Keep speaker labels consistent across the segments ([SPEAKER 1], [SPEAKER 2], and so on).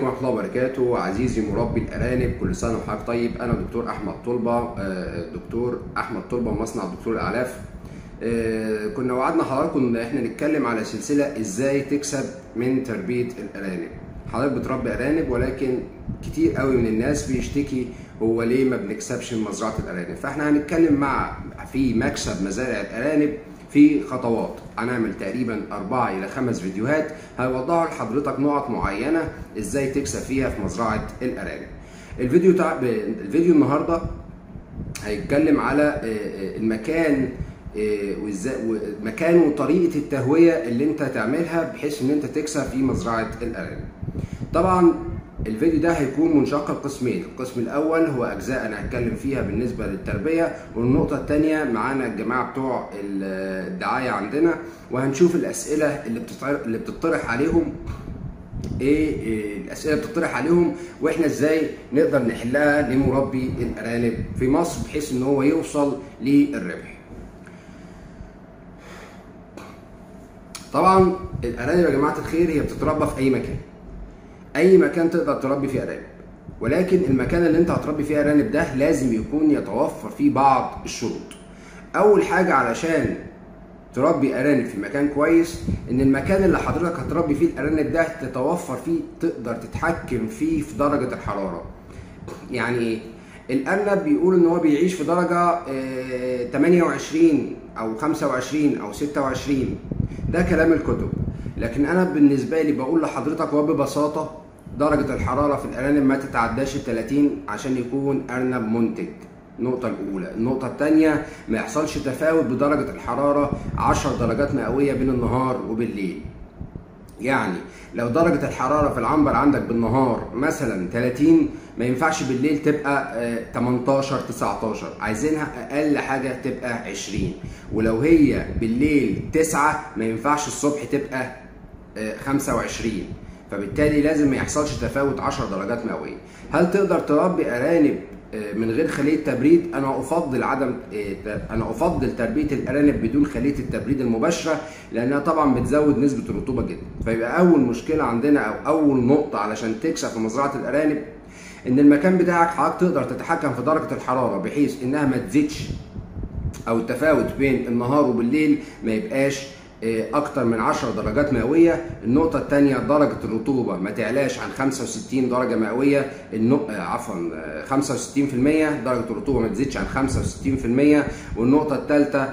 [SPEAKER 1] عليكم ورحمه الله وبركاته عزيزي مربي الارانب كل سنه وحضرتك طيب انا دكتور احمد طلبه آه، دكتور احمد طلبه مصنع دكتور الاعلاف آه، كنا وعدنا حضراتكم ان احنا نتكلم على سلسله ازاي تكسب من تربيه الارانب حضرتك بتربي ارانب ولكن كتير قوي من الناس بيشتكي هو ليه ما بنكسبش من مزرعه الارانب فاحنا هنتكلم مع في مكسب مزارع الارانب في خطوات هنعمل تقريبا أربعة إلى خمس فيديوهات هيوضحوا لحضرتك نقط معينة إزاي تكسب فيها في مزرعة الأرانب. الفيديو تع... الفيديو النهاردة هيتكلم على المكان وازاي مكان وطريقة التهوية اللي أنت تعملها بحيث إن أنت تكسب في مزرعة الأرانب. طبعا الفيديو ده هيكون منشق لقسمين القسم الاول هو اجزاء انا هتكلم فيها بالنسبه للتربيه والنقطه الثانيه معانا الجماعه بتوع الدعايه عندنا وهنشوف الاسئله اللي اللي بتطرح عليهم ايه, إيه الاسئله اللي بتطرح عليهم واحنا ازاي نقدر نحلها لمربي الارانب في مصر بحيث ان هو يوصل للربح طبعا الارانب يا جماعه الخير هي بتتربى في اي مكان اي مكان تقدر تربي فيه ارانب ولكن المكان اللي انت هتربي فيه ارانب ده لازم يكون يتوفر فيه بعض الشروط اول حاجه علشان تربي ارانب في مكان كويس ان المكان اللي حضرتك هتربي فيه الارانب ده تتوفر فيه تقدر تتحكم فيه في درجه الحراره يعني ايه الارنب بيقول ان هو بيعيش في درجه 28 او 25 او 26 ده كلام الكتب لكن انا بالنسبه لي بقول لحضرتك وببساطه درجه الحراره في الارانب ما تتعداش ال 30 عشان يكون ارنب منتج النقطة الأولى، النقطة الثانية ما يحصلش تفاوت بدرجة الحرارة 10 درجات مئوية بين النهار وبالليل. يعني لو درجة الحرارة في العنبر عندك بالنهار مثلا 30 ما ينفعش بالليل تبقى 18 19 عايزينها أقل حاجة تبقى 20 ولو هي بالليل 9 ما ينفعش الصبح تبقى 25 فبالتالي لازم ما يحصلش تفاوت 10 درجات مئوية هل تقدر تربي أرانب من غير خليه تبريد انا افضل عدم انا افضل تربيه الارانب بدون خليه التبريد المباشره لانها طبعا بتزود نسبه الرطوبه جدا فيبقى اول مشكله عندنا او اول نقطه علشان تكسب في مزرعه الارانب ان المكان بتاعك حضرتك تقدر تتحكم في درجه الحراره بحيث انها ما تزيدش او التفاوت بين النهار وبالليل ما يبقاش اكتر من 10 درجات مئويه النقطه الثانيه درجه الرطوبه ما تعلاش عن 65 درجه مئويه النق... عفوا 65% درجه الرطوبه ما تزيدش عن 65% والنقطه الثالثه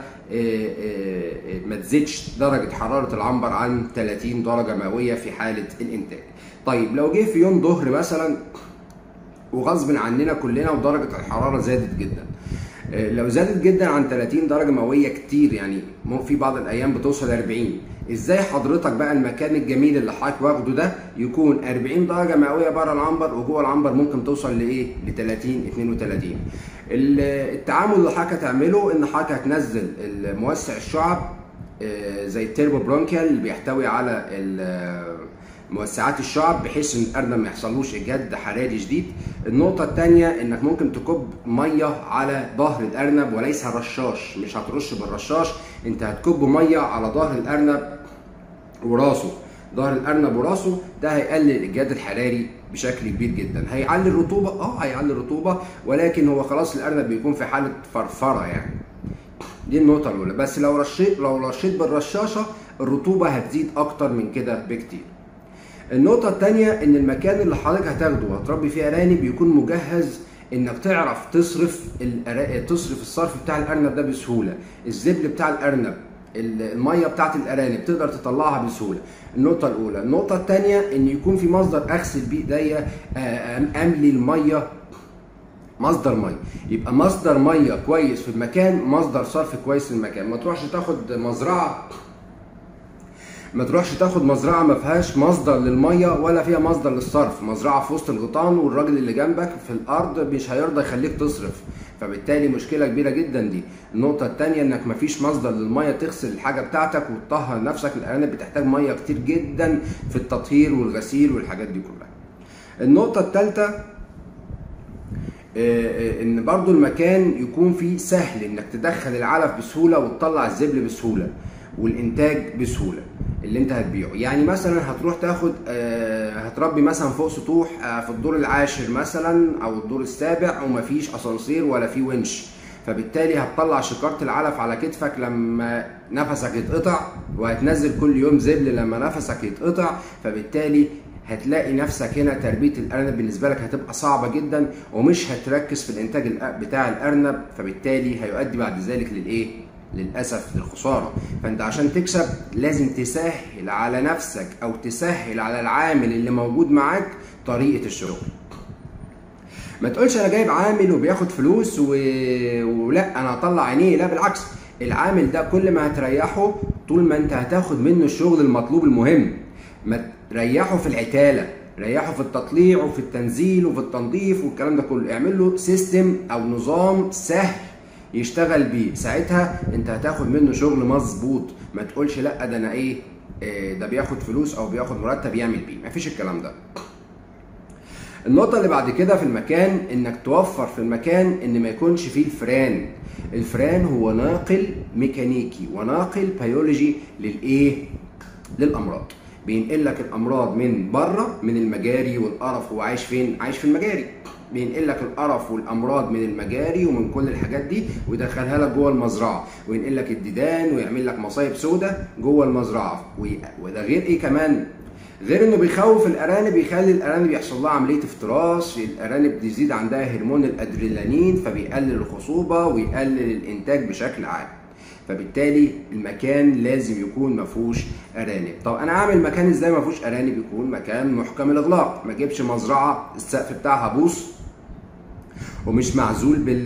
[SPEAKER 1] ما تزيدش درجه حراره العنبر عن 30 درجه مئويه في حاله الانتاج طيب لو جه في يوم ظهر مثلا وغصب عننا كلنا ودرجه الحراره زادت جدا لو زادت جدا عن 30 درجه مئويه كتير يعني في بعض الايام بتوصل 40 ازاي حضرتك بقى المكان الجميل اللي حضرتك واخده ده يكون 40 درجه مئويه بره العنبر وجوه العنبر ممكن توصل لايه ل 30 32 التعامل اللي حضرتك هتعمله ان حضرتك هتنزل موسع الشعب زي التيربو برونكيال اللي بيحتوي على موسعات الشعب بحيث ان الارنب ما يحصلوش اجهاد حراري شديد النقطه الثانيه انك ممكن تكب ميه على ظهر الارنب وليس رشاش مش هترش بالرشاش انت هتكب ميه على ظهر الارنب وراسه ظهر الارنب وراسه ده هيقلل الاجهاد الحراري بشكل كبير جدا هيعلي الرطوبه اه هيعلي الرطوبه ولكن هو خلاص الارنب بيكون في حاله فرفره يعني دي النقطه الاولى بس لو رشيت لو رشيت بالرشاشه الرطوبه هتزيد اكتر من كده بكتير النقطة الثانية إن المكان اللي حضرتك هتاخده وهتربي فيه أرانب يكون مجهز إنك تعرف تصرف تصرف الصرف بتاع الأرنب ده بسهولة، الزبل بتاع الأرنب المية بتاعت الأرانب تقدر تطلعها بسهولة. النقطة الأولى، النقطة الثانية إن يكون في مصدر أغسل بيه إيديا أملي المية مصدر ميه يبقى مصدر ميه كويس في المكان مصدر صرف كويس في المكان ما تروحش تاخد مزرعه ما تروحش تاخد مزرعه ما فيهاش مصدر للميه ولا فيها مصدر للصرف مزرعه في وسط الغيطان والراجل اللي جنبك في الارض مش هيرضى يخليك تصرف فبالتالي مشكله كبيره جدا دي النقطه الثانيه انك ما فيش مصدر للميه تغسل الحاجه بتاعتك وتطهر نفسك الارانب بتحتاج ميه كتير جدا في التطهير والغسيل والحاجات دي كلها النقطه الثالثه ان برضو المكان يكون فيه سهل انك تدخل العلف بسهوله وتطلع الزبل بسهوله والانتاج بسهوله اللي انت هتبيعه يعني مثلا هتروح تاخد آه، هتربي مثلا فوق سطوح آه، في الدور العاشر مثلا او الدور السابع ومفيش اسانسير ولا في ونش فبالتالي هتطلع شكارة العلف على كتفك لما نفسك يتقطع وهتنزل كل يوم زبل لما نفسك يتقطع فبالتالي هتلاقي نفسك هنا تربيه الارنب بالنسبه لك هتبقى صعبه جدا ومش هتركز في الانتاج الأ- بتاع الارنب فبالتالي هيؤدي بعد ذلك للايه؟ للاسف للخساره فانت عشان تكسب لازم تسهل على نفسك او تسهل على العامل اللي موجود معاك طريقه الشغل ما تقولش انا جايب عامل وبياخد فلوس و... ولا انا هطلع عينيه لا بالعكس العامل ده كل ما هتريحه طول ما انت هتاخد منه الشغل المطلوب المهم ما تريحه في العتاله ريحه في التطليع وفي التنزيل وفي التنظيف والكلام ده كله اعمل له سيستم او نظام سهل يشتغل بيه ساعتها انت هتاخد منه شغل مظبوط ما تقولش لا ده انا ايه آه، ده بياخد فلوس او بياخد مرتب يعمل بيه مفيش الكلام ده النقطة اللي بعد كده في المكان انك توفر في المكان ان ما يكونش فيه الفران الفران هو ناقل ميكانيكي وناقل بيولوجي للايه للامراض بينقل لك الامراض من بره من المجاري والقرف هو عايش فين عايش في المجاري بينقل لك القرف والامراض من المجاري ومن كل الحاجات دي ويدخلها لك جوه المزرعه وينقل لك الديدان ويعمل لك مصايب سودة جوه المزرعه وي- وده غير ايه كمان غير انه بيخوف الارانب يخلي الارانب يحصل لها عمليه افتراس الارانب يزيد عندها هرمون الادرينالين فبيقلل الخصوبه ويقلل الانتاج بشكل عام فبالتالي المكان لازم يكون ما فيهوش ارانب طب انا اعمل مكان ازاي ما فيهوش ارانب يكون مكان محكم الاغلاق ما اجيبش مزرعه السقف بتاعها بوص ومش معزول بال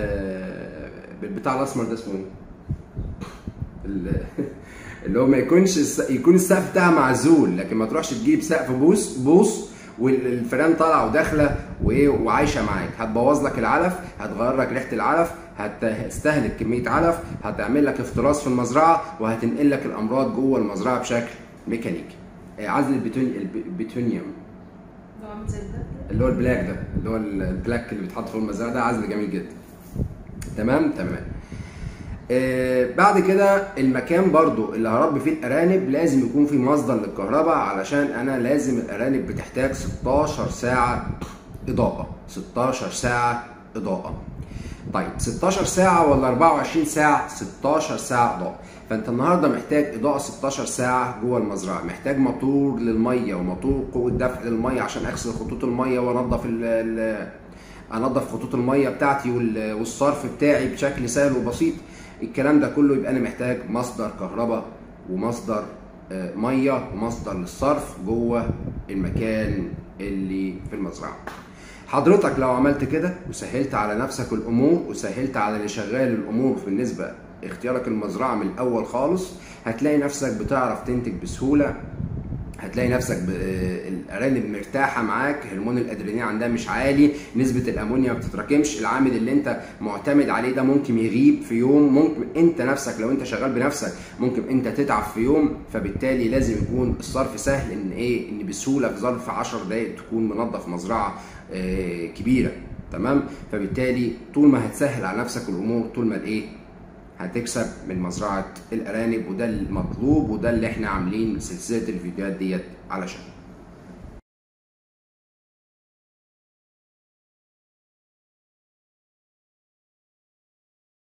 [SPEAKER 1] بالبتاع الاسمر ده اسمه ايه ال- اللي هو ما يكونش الس... يكون السقف بتاعها معزول لكن ما تروحش تجيب سقف بوص بوص والفئران طالعه وداخله وايه وعايشه معاك هتبوظ لك العلف هتغير لك ريحه العلف هتستهلك كميه علف هتعمل لك افتراس في المزرعه وهتنقل لك الامراض جوه المزرعه بشكل ميكانيكي آه، عزل البتون... البتونيوم
[SPEAKER 2] ده عامل زي ده
[SPEAKER 1] اللي هو البلاك ده اللي هو البلاك اللي بيتحط في المزرعه ده عزل جميل جدا تمام تمام آه بعد كده المكان برضو اللي هربي فيه الارانب لازم يكون فيه مصدر للكهرباء علشان انا لازم الارانب بتحتاج 16 ساعه اضاءه 16 ساعه اضاءه طيب 16 ساعة ولا 24 ساعة؟ 16 ساعة إضاءة، فأنت النهاردة محتاج إضاءة 16 ساعة جوه المزرعة، محتاج موتور للمية وموتور قوة دفع للمية عشان أغسل خطوط المية وأنضف ال ال أنضف خطوط المية بتاعتي وال- والصرف بتاعي بشكل سهل وبسيط، الكلام ده كله يبقى أنا محتاج مصدر كهرباء ومصدر آه، مية ومصدر للصرف جوه المكان اللي في المزرعة. حضرتك لو عملت كده وسهلت على نفسك الامور وسهلت على اللي شغال الامور بالنسبه اختيارك المزرعه من الاول خالص هتلاقي نفسك بتعرف تنتج بسهوله هتلاقي نفسك ب... الارانب مرتاحه معاك هرمون الادرينالين عندها مش عالي نسبه الامونيا ما بتتراكمش العامل اللي انت معتمد عليه ده ممكن يغيب في يوم ممكن انت نفسك لو انت شغال بنفسك ممكن انت تتعب في يوم فبالتالي لازم يكون الصرف سهل ان ايه ان بسهوله في ظرف 10 دقائق تكون منظف مزرعه آه، كبيره تمام فبالتالي طول ما هتسهل على نفسك الامور طول ما الايه هتكسب من مزرعه الارانب وده المطلوب وده اللي احنا عاملين سلسله الفيديوهات ديت علشان